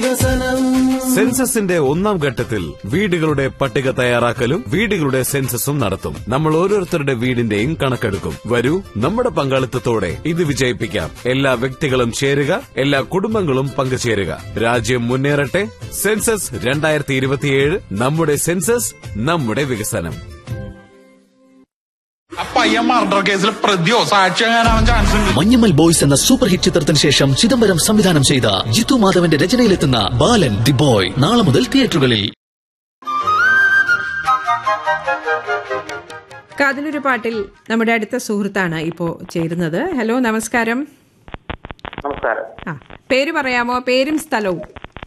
സെൻസസിന്റെ ഒന്നാം ഘട്ടത്തിൽ വീടുകളുടെ പട്ടിക തയ്യാറാക്കലും വീടുകളുടെ സെൻസസും നടത്തും നമ്മൾ ഓരോരുത്തരുടെ വീടിന്റെയും കണക്കെടുക്കും വരൂ നമ്മുടെ പങ്കാളിത്തത്തോടെ ഇത് വിജയിപ്പിക്കാം എല്ലാ വ്യക്തികളും ചേരുക എല്ലാ കുടുംബങ്ങളും പങ്കുചേരുക രാജ്യം മുന്നേറട്ടെ സെൻസസ് രണ്ടായിരത്തി ഇരുപത്തിയേഴ് നമ്മുടെ സെൻസസ് നമ്മുടെ വികസനം ആ പയ്യൻ മർഡർ കേസിൽ പ്രതിയോ സാക്ഷിയാകാനാവാൻ ചാൻസ് ഉണ്ട് മഞ്ഞമ്മൽ ബോയ്സ് എന്ന സൂപ്പർ ഹിറ്റ് ചിത്രത്തിന് ശേഷം ചിദംബരം സംവിധാനം ചെയ്ത ജിത്തു മാധവന്റെ രചനയിലെത്തുന്ന ബാലൻ ദി ബോയ് നാളെ മുതൽ തിയേറ്ററുകളിൽ കാതിലൊരു പാട്ടിൽ നമ്മുടെ അടുത്ത സുഹൃത്താണ് ഇപ്പോ ചേരുന്നത് ഹലോ നമസ്കാരം നമസ്കാരം ആ പേര് പറയാമോ പേരും സ്ഥലവും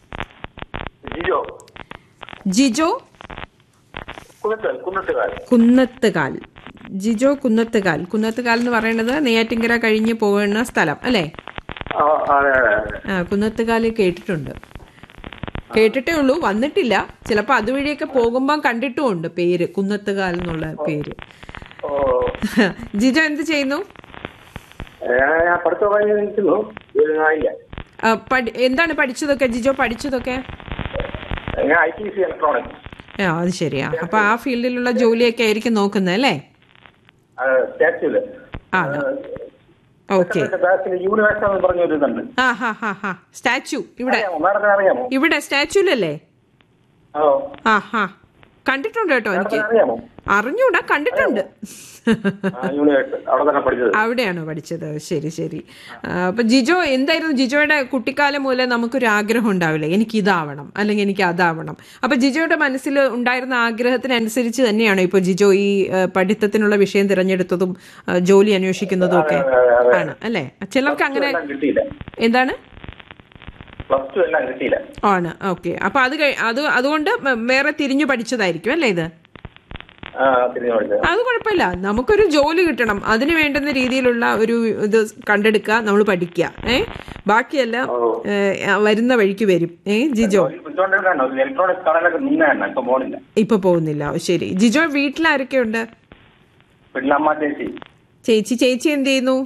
ജിജോ ജിജോ കുന്നത്തുകാൽ കുന്നത്തുകാൽ കുന്നത്തുകാൽ ജിജോ കുന്നത്തുകാൽ കുന്നത്തുകാൽ എന്ന് പറയുന്നത് നെയ്യാറ്റിങ്കര കഴിഞ്ഞ് പോകുന്ന സ്ഥലം അല്ലേ ആ, അതെ അതെ അതെ ആ കുന്നത്തുകാൽ കേട്ടിട്ടുണ്ട് കേട്ടിട്ടേ ഉള്ളൂ വന്നിട്ടില്ല ചിലപ്പോ അതുവഴിയൊക്കെ പോകുമ്പോൾ കണ്ടിട്ടുമുണ്ട് പേര് കുന്നത്തുകാൽ എന്നുള്ള പേര് ഓ ജിജോ എന്ത് ചെയ്യുന്നു ഏ, ഞാൻ പഠിത്തം കഴിഞ്ഞ് നിൽക്കുന്നു ആയില്ല ആ, പഠി- എന്താണ് പഠിച്ചതൊക്കെ ജിജോ പഠിച്ചതൊക്കെ ഞാൻ ഐ ടി സി ഇലക്ട്രോണിക്സ് ആ അത് ശരിയാ അപ്പൊ ആ ഫീൽഡിലുള്ള ജോലിയൊക്കെ ആയിരിക്കും നോക്കുന്നത് അല്ലേ സ്റ്റാച്യൂല് ആ ഓക്കെ ബാക്കിൽ യൂണിവേഴ്സ് എന്ന് പറഞ്ഞൊരു ഇതുണ്ട് ആ ഹാ ഹാ ഹാ സ്റ്റാച്ചു ഇവിടെ അറിയാമോ മാഡത്തിന് അറിയാമോ ഇവിടെ സ്റ്റാച്ചുലല്ലേ ഓ ആ ഹാ കണ്ടിട്ടുണ്ട് കേട്ടോ എനിക്ക് മാഡത്തിന് അറിയാമോ അറിഞ്ഞൂടാ കണ്ടിട്ടുണ്ട് ആ, യൂണിവേഴ്സ് അവിടെ തന്നെ പഠിച്ചത് അവിടെയാണോ പഠിച്ചത് ശരി ശരി ആ, അപ്പൊ ജിജോ എന്തായിരുന്നു ജിജോയുടെ കുട്ടിക്കാലം മുതലേ നമുക്കൊരു ആഗ്രഹം ഉണ്ടാവില്ലേ എനിക്ക് ഇതാവണം അല്ലെങ്കിൽ എനിക്ക് അതാവണം അപ്പൊ ജിജോയുടെ മനസ്സിൽ ഉണ്ടായിരുന്ന ആഗ്രഹത്തിനനുസരിച്ച് തന്നെയാണോ ഇപ്പൊ ജിജോ ഈ ആ, പഠിത്തത്തിനുള്ള വിഷയം തിരഞ്ഞെടുത്തതും ആ, ജോലി അന്വേഷിക്കുന്നതും ഒക്കെ അതെ, അതെ, അതെ. ആണ് അല്ലേ ചിലർക്ക് അങ്ങനെ എല്ലാം കിട്ടിയില്ല എന്താണ് പ്ലസ് ടു എല്ലാം കിട്ടിയില്ല ആണ് ഓക്കെ അപ്പൊ അത് കഴി- അത് അതുകൊണ്ട് മ- വേറെ തിരിഞ്ഞു പഠിച്ചതായിരിക്കും അല്ലേ ഇത് ആ തിരിഞ്ഞു പഠിച്ചത് അത് കുഴപ്പമില്ല നമുക്കൊരു ജോലി കിട്ടണം അതിന് വേണ്ടുന്ന രീതിയിലുള്ള ഒരു ഇത് കണ്ടെടുക്കുക നമ്മൾ പഠിക്കുക ഏ ബാക്കിയെല്ലാം ഏ, വരുന്ന വഴിക്ക് വരും ഏ ജിജോ വിളിച്ചോണ്ടിരുന്നോ ഇലക്ട്രോണിക്സ് കടയിലൊക്കെ നിന്നാണ് ഇപ്പൊ പോണില്ല ഇപ്പൊ പോകുന്നില്ല ഓ, ശരി ജിജോ വീട്ടിലാരൊക്കെയുണ്ട് പിന്നെ അമ്മ ചേച്ചി ചേച്ചി ചേച്ചി എന്ത് ചെയ്യുന്നു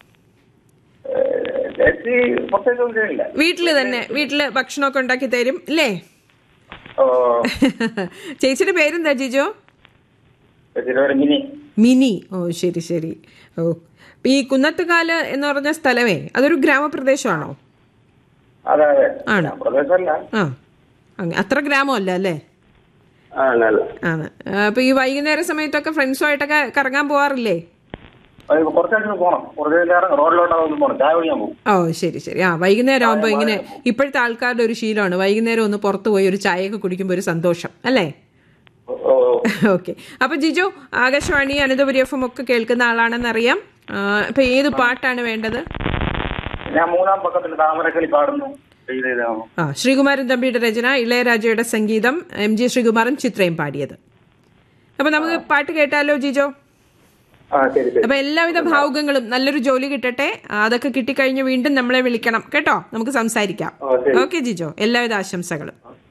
ഏ, ചേച്ചി പ്രത്യേകിച്ച് ഒന്നും ചെയ്യില്ല വീട്ടില് തന്നെ വീട്ടില് ഭക്ഷണമൊക്കെ ഉണ്ടാക്കി തരും അല്ലേ ഓ ചേച്ചിയുടെ പേരെന്താ ജിജോ ചേച്ചിയുടെ പേര് മിനി മിനി ഓ ശരി ശരി ഓ ഈ കുന്നത്തുകാല് എന്ന് പറഞ്ഞ സ്ഥലമേ അതൊരു ഗ്രാമപ്രദേശമാണോ അതെ അതെ ആണ്. പ്രദേശമല്ല ആ അങ്ങ- അത്ര ഗ്രാമമല്ല അല്ലേ ആ അല്ല അല്ല ആണ് ആ, അപ്പൊ ഈ വൈകുന്നേര സമയത്തൊക്കെ ഫ്രണ്ട്സുമായിട്ടൊക്കെ കറങ്ങാൻ പോവാറില്ലേ അത് കുറച്ചായിട്ട് പോണം കുറച്ച് കഴിഞ്ഞ് ഇറങ്ങും റോഡിലോട്ട് പോണം ചായ കുടിക്കാൻ പോകും ഓ ശരി ശരി ആ വൈകുന്നേരം ആകുമ്പോൾ ഇങ്ങനെ ഇപ്പോഴത്തെ ആൾക്കാരുടെ ഒരു ശീലമാണ് വൈകുന്നേരം ഒന്ന് പുറത്ത് പോയി ഒരു ചായയൊക്കെ കുടിക്കുമ്പോൾ ഒരു സന്തോഷം അല്ലേ ഓ ഓക്കെ അപ്പൊ ജിജു ആകാശവാണി അനന്തപുരി എഫ് എം ഒക്കെ കേൾക്കുന്ന ആളാണെന്ന് അറിയാം ആ, അപ്പൊ ഏത് പാട്ടാണ് വേണ്ടത് ഞാൻ മൂന്നാം പക്കത്തിൽ താമരക്കളി പാടുന്നു ചെയ്ത് ചെയ്താണോ ആ ശ്രീകുമാരൻ തമ്പിയുടെ രചന ഇളയരാജയുടെ സംഗീതം എം ജി ശ്രീകുമാരൻ ചിത്രയും പാടിയത് അപ്പൊ നമുക്ക് പാട്ട് കേട്ടാലോ ജിജോ ആ ശരി ശരി അപ്പൊ എല്ലാവിധ ഭാവുകങ്ങളും നല്ലൊരു ജോലി കിട്ടട്ടെ അതൊക്കെ കിട്ടിക്കഴിഞ്ഞ് വീണ്ടും നമ്മളെ വിളിക്കണം കേട്ടോ നമുക്ക് സംസാരിക്കാം ഓ, ശരി. ഓക്കെ ജിജോ എല്ലാവിധ ആശംസകളും